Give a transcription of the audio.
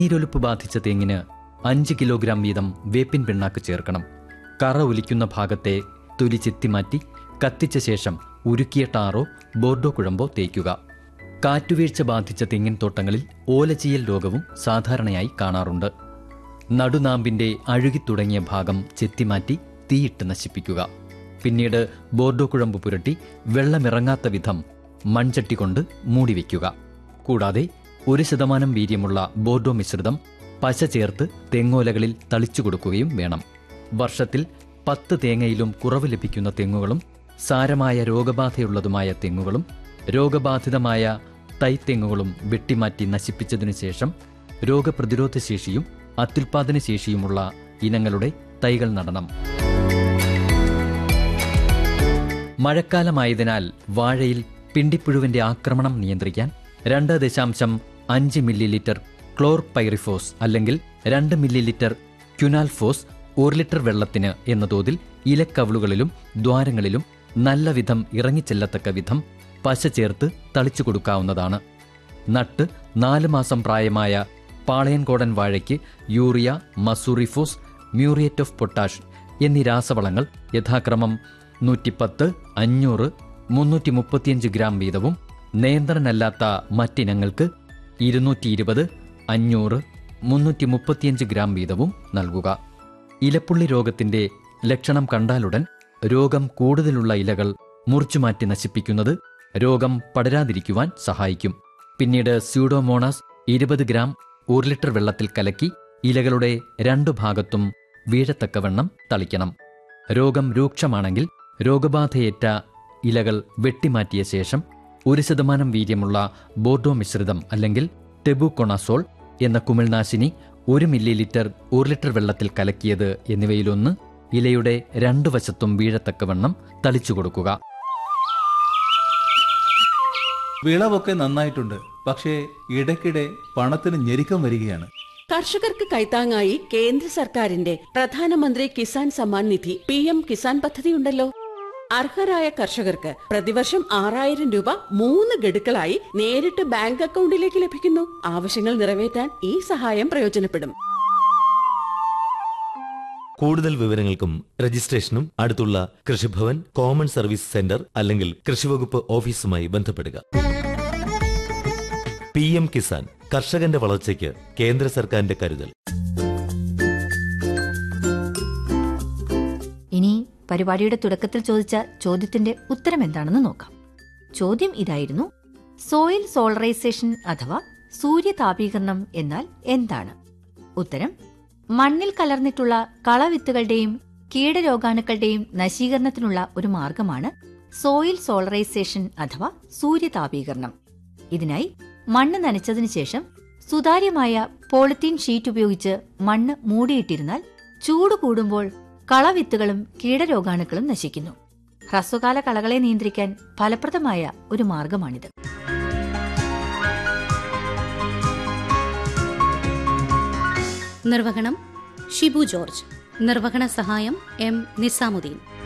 നീരൊലിപ്പ് ബാധിച്ച തെങ്ങിന് അഞ്ച് കിലോഗ്രാം വീതം വേപ്പിൻ പിണ്ണാക്ക് ചേർക്കണം കറ ഒലിക്കുന്ന ഭാഗത്തെ തൊലി ചെത്തിമാറ്റി കത്തിച്ച ശേഷം ഉരുക്കിയ ടാറോ ബോർഡോ കുഴമ്പോ തേക്കുക കാറ്റുവീഴ്ച ബാധിച്ച തെങ്ങിൻ തോട്ടങ്ങളിൽ ഓലചീയൽ രോഗവും സാധാരണയായി കാണാറുണ്ട് നടുനാമ്പിന്റെ അഴുകിത്തുടങ്ങിയ ഭാഗം ചെത്തിമാറ്റി തീയിട്ട് നശിപ്പിക്കുക പിന്നീട് ബോർഡോ കുഴമ്പ് പുരട്ടി വെള്ളമിറങ്ങാത്ത വിധം മൺചട്ടി കൊണ്ട് മൂടിവെക്കുക കൂടാതെ ഒരു ശതമാനം വീര്യമുള്ള ബോർഡോ മിശ്രിതം പശ ചേർത്ത് തെങ്ങോലകളിൽ തളിച്ചു കൊടുക്കുകയും വേണം വർഷത്തിൽ പത്ത് തേങ്ങയിലും കുറവ് ലഭിക്കുന്ന തെങ്ങുകളും സാരമായ രോഗബാധയുള്ളതുമായ തെങ്ങുകളും രോഗബാധിതമായ തൈത്തെങ്ങുകളും വെട്ടിമാറ്റി നശിപ്പിച്ചതിനു ശേഷം രോഗപ്രതിരോധ ശേഷിയും അത്യുൽപാദന ശേഷിയുമുള്ള ഇനങ്ങളുടെ തൈകൾ നടണം മഴക്കാലമായതിനാൽ വാഴയിൽ പിണ്ടിപ്പുഴുവിന്റെ ആക്രമണം നിയന്ത്രിക്കാൻ രണ്ട് ദശാംശം അഞ്ച് മില്ലി ലിറ്റർ ക്ലോർ പൈറിഫോസ് അല്ലെങ്കിൽ രണ്ട് മില്ലി ലിറ്റർ ക്യുനാൽഫോസ് ഒരു ലിറ്റർ വെള്ളത്തിന് എന്ന തോതിൽ ഇലക്കവിളുകളിലും ദ്വാരങ്ങളിലും നല്ല വിധം ഇറങ്ങിച്ചെല്ലത്തക്ക വിധം പശ ചേർത്ത് തളിച്ചു കൊടുക്കാവുന്നതാണ് നട്ട് നാല് മാസം പ്രായമായ പാളയൻകോടൻ വാഴയ്ക്ക് urea mussooriephos muriate of potash എന്നീ രാസവളങ്ങൾ യഥാക്രമം നൂറ്റിപ്പത്ത് അഞ്ഞൂറ് മുന്നൂറ്റി മുപ്പത്തിയഞ്ച് ഗ്രാം വീതവും നിയന്ത്രണമല്ലാത്ത മറ്റിനങ്ങൾക്ക് ഇരുന്നൂറ്റി ഇരുപത് അഞ്ഞൂറ് മുന്നൂറ്റി മുപ്പത്തിയഞ്ച് ഗ്രാം വീതവും നൽകുക ഇലപ്പുള്ളി രോഗത്തിന്റെ ലക്ഷണം കണ്ടാലുടൻ രോഗം കൂടുതലുള്ള ഇലകൾ മുറിച്ചുമാറ്റി നശിപ്പിക്കുന്നത് രോഗം പടരാതിരിക്കുവാൻ സഹായിക്കും പിന്നീട് സ്യൂഡോമോണാസ് ഇരുപത് ഗ്രാം ഒരു ലിറ്റർ വെള്ളത്തിൽ കലക്കി ഇലകളുടെ രണ്ടു ഭാഗത്തും വീഴത്തക്കവണ്ണം തളിക്കണം രോഗം രൂക്ഷമാണെങ്കിൽ രോഗബാധയേറ്റ ഇലകൾ വെട്ടിമാറ്റിയ ശേഷം ഒരു ശതമാനം വീര്യമുള്ള ബോർഡോ മിശ്രിതം അല്ലെങ്കിൽ ടെബുകൊണാസോൾ എന്ന കുമിൾനാശിനി ഒരു മില്ലി ലിറ്റർ ഒരു ലിറ്റർ വെള്ളത്തിൽ കലക്കിയത് എന്നിവയിലൊന്ന് ഇലയുടെ രണ്ടു വശത്തും വീഴത്തക്കവണ്ണം തളിച്ചു കൊടുക്കുക വിളവൊക്കെ നന്നായിട്ടുണ്ട് പക്ഷേ ഇടയ്ക്കിടെ പണത്തിന് ഞെരുക്കം വരികയാണ് കർഷകർക്ക് കൈത്താങ്ങായി കേന്ദ്ര സർക്കാരിന്റെ പ്രധാനമന്ത്രി കിസാൻ സമ്മാൻ നിധി പി എം കിസാൻ പദ്ധതിയുണ്ടല്ലോ അർഹരായ കർഷകർക്ക് പ്രതിവർഷം ആറായിരം രൂപ മൂന്ന് ഗഡുക്കളായി നേരിട്ട് ബാങ്ക് അക്കൗണ്ടിലേക്ക് ലഭിക്കുന്നു ആവശ്യങ്ങൾ നിറവേറ്റാൻ ഈ സഹായം പ്രയോജനപ്പെടും കൂടുതൽ വിവരങ്ങൾക്കും രജിസ്ട്രേഷനും അടുത്തുള്ള കൃഷിഭവൻ കോമൺ സർവീസ് സെന്റർ അല്ലെങ്കിൽ കൃഷിവകുപ്പ് ഓഫീസുമായി ബന്ധപ്പെടുക പി എം കിസാൻ കർഷകന്റെ വളർച്ചയ്ക്ക് കേന്ദ്ര സർക്കാരിന്റെ കരുതൽ ഇനി പരിപാടിയുടെ തുടക്കത്തിൽ ചോദിച്ച ചോദ്യത്തിന്റെ ഉത്തരം എന്താണെന്ന് നോക്കാം ചോദ്യം ഇതായിരുന്നു സോയിൽ സോളറൈസേഷൻ അഥവാ സൂര്യതാപീകരണം എന്നാൽ എന്താണ് ഉത്തരം മണ്ണിൽ കലർന്നിട്ടുള്ള കളവിത്തുകളുടെയും കീടരോഗാണുക്കളുടെയും നശീകരണത്തിനുള്ള ഒരു മാർഗമാണ് സോയിൽ സോളറൈസേഷൻ അഥവാ സൂര്യതാപീകരണം ഇതിനായി മണ്ണ് നനച്ചതിനു ശേഷം സുതാര്യമായ പോളിത്തീൻ ഷീറ്റ് ഉപയോഗിച്ച് മണ്ണ് മൂടിയിട്ടിരുന്നാൽ ചൂട് കൂടുമ്പോൾ കളവിത്തുകളും കീടരോഗാണുക്കളും നശിക്കുന്നു ഹ്രസ്വകാല കളകളെ നിയന്ത്രിക്കാൻ ഫലപ്രദമായ ഒരു മാർഗമാണിത് നിർവഹണം ഷിബു ജോർജ് നിർവഹണ സഹായം എം നിസാമുദ്ദീൻ